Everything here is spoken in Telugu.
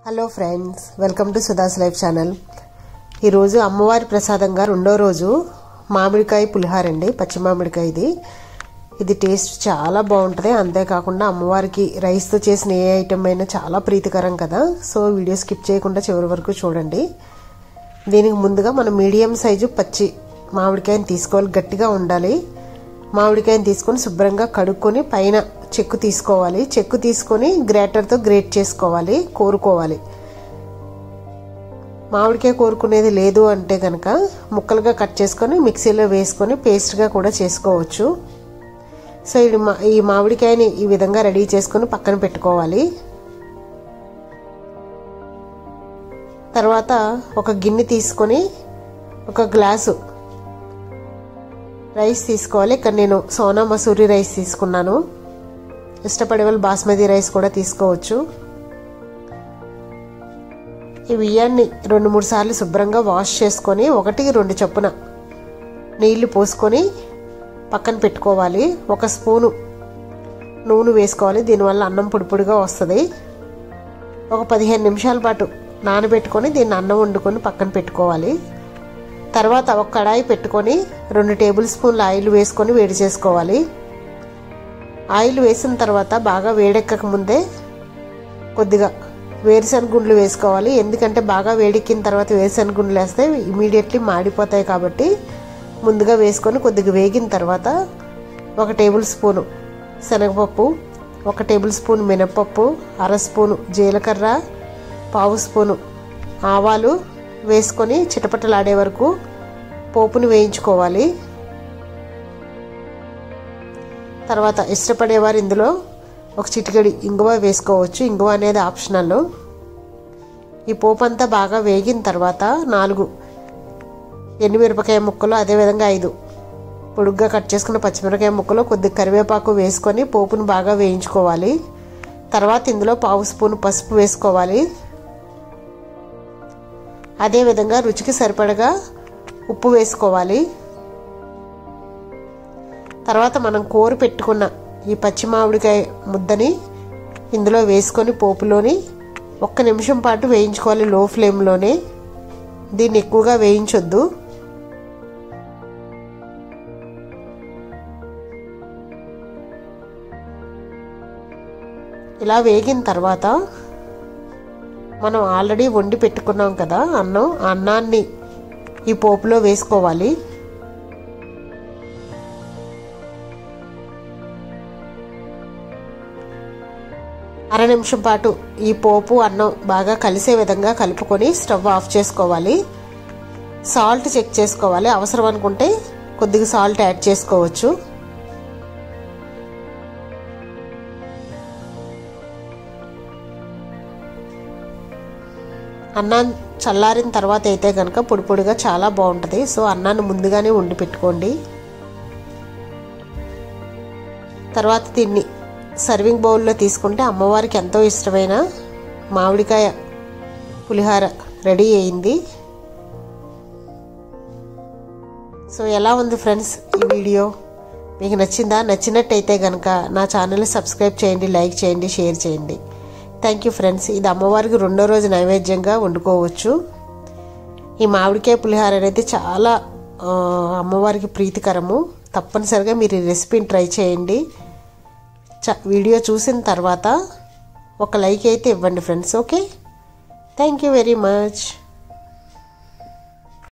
hello friends welcome to Sudha's life channel ఈరోజు అమ్మవారి ప్రసాదంగా రెండో రోజు మామిడికాయ పులిహార అండి పచ్చి మామిడికాయ ఇది ఇది టేస్ట్ చాలా బాగుంటుంది అంతేకాకుండా అమ్మవారికి రైస్తో చేసిన ఏ ఐటమ్ అయినా చాలా ప్రీతికరం కదా సో వీడియో స్కిప్ చేయకుండా చివరి వరకు చూడండి దీనికి ముందుగా మనం మీడియం సైజు పచ్చి మామిడికాయని తీసుకోవాలి గట్టిగా ఉండాలి మామిడికాయని తీసుకొని శుభ్రంగా కడుక్కొని పైన చెక్కు తీసుకోవాలి చెక్కు తీసుకొని గ్రేటర్తో గ్రేట్ చేసుకోవాలి కోరుకోవాలి మామిడికాయ కోరుకునేది లేదు అంటే కనుక ముక్కలుగా కట్ చేసుకొని మిక్సీలో వేసుకొని పేస్ట్గా కూడా చేసుకోవచ్చు సో ఇది మా ఈ మామిడికాయని ఈ విధంగా రెడీ చేసుకొని పక్కన పెట్టుకోవాలి తర్వాత ఒక గిన్నె తీసుకొని ఒక గ్లాసు రైస్ తీసుకోవాలి ఇక్కడ నేను సోనా మసూరి రైస్ తీసుకున్నాను ఇష్టపడే వాళ్ళు బాస్మతి రైస్ కూడా తీసుకోవచ్చు ఈ బియ్యాన్ని రెండు మూడు సార్లు శుభ్రంగా వాష్ చేసుకొని ఒకటి రెండు చొప్పున నీళ్లు పోసుకొని పక్కన పెట్టుకోవాలి ఒక స్పూను నూనె వేసుకోవాలి దీనివల్ల అన్నం పొడి పొడిగా వస్తుంది ఒక పదిహేను నిమిషాల పాటు నానబెట్టుకొని దీన్ని అన్నం వండుకొని పక్కన పెట్టుకోవాలి తర్వాత ఒక కడాయి పెట్టుకొని రెండు టేబుల్ స్పూన్ల ఆయిల్ వేసుకొని వేడి చేసుకోవాలి ఆయిల్ వేసిన తర్వాత బాగా వేడెక్కక ముందే కొద్దిగా వేరుశనగ గుండ్లు వేసుకోవాలి ఎందుకంటే బాగా వేడెక్కిన తర్వాత వేరుశనగ గుండ్లు వేస్తే ఇమీడియట్లీ మాడిపోతాయి కాబట్టి ముందుగా వేసుకొని కొద్దిగా వేగిన తర్వాత ఒక టేబుల్ స్పూను శనగపప్పు ఒక టేబుల్ స్పూన్ మినపప్పు అర స్పూను జీలకర్ర పావు స్పూను ఆవాలు వేసుకొని చిటపటలాడే వరకు పోపుని వేయించుకోవాలి తర్వాత ఇష్టపడేవారు ఇందులో ఒక చిటికడి ఇంగువ వేసుకోవచ్చు ఇంగువ అనేది ఆప్షనల్ ఈ పోపు అంతా బాగా వేగిన తర్వాత నాలుగు ఎండుమిరపకాయ ముక్కలు అదేవిధంగా ఐదు పొడుగ్గా కట్ చేసుకున్న పచ్చిమిరపకాయ ముక్కలు కొద్దిగా కరివేపాకు వేసుకొని పోపును బాగా వేయించుకోవాలి తర్వాత ఇందులో పావు స్పూన్ పసుపు వేసుకోవాలి అదేవిధంగా రుచికి సరిపడగా ఉప్పు వేసుకోవాలి తర్వాత మనం కోరి పెట్టుకున్న ఈ పచ్చి మామిడికాయ ముద్దని ఇందులో వేసుకొని పోపులోని ఒక్క నిమిషం పాటు వేయించుకోవాలి లో ఫ్లేమ్లోనే దీన్ని ఎక్కువగా వేయించొద్దు ఇలా వేగిన తర్వాత మనం ఆల్రెడీ వండి పెట్టుకున్నాం కదా అన్నం అన్నాన్ని ఈ పోపులో వేసుకోవాలి అర నిమిషం పాటు ఈ పోపు అన్నం బాగా కలిసే విధంగా కలుపుకొని స్టవ్ ఆఫ్ చేసుకోవాలి సాల్ట్ చెక్ చేసుకోవాలి అవసరం అనుకుంటే కొద్దిగా సాల్ట్ యాడ్ చేసుకోవచ్చు అన్నం చల్లారిన తర్వాత అయితే కనుక పొడి పొడిగా చాలా బాగుంటుంది సో అన్నాన్ని ముందుగానే వండి పెట్టుకోండి తర్వాత దీన్ని సర్వింగ్ బౌల్లో తీసుకుంటే అమ్మవారికి ఎంతో ఇష్టమైన మామిడికాయ పులిహార రెడీ అయింది సో ఎలా ఉంది ఫ్రెండ్స్ ఈ వీడియో మీకు నచ్చిందా నచ్చినట్టయితే కనుక నా ఛానల్ని సబ్స్క్రైబ్ చేయండి లైక్ చేయండి షేర్ చేయండి థ్యాంక్ యూ ఫ్రెండ్స్ ఇది అమ్మవారికి రెండో రోజు నైవేద్యంగా వండుకోవచ్చు ఈ మామిడికాయ పులిహార అనేది చాలా అమ్మవారికి ప్రీతికరము తప్పనిసరిగా మీరు ఈ రెసిపీని ట్రై చేయండి చ వీడియో చూసిన తర్వాత ఒక లైక్ అయితే ఇవ్వండి friends okay thank you very much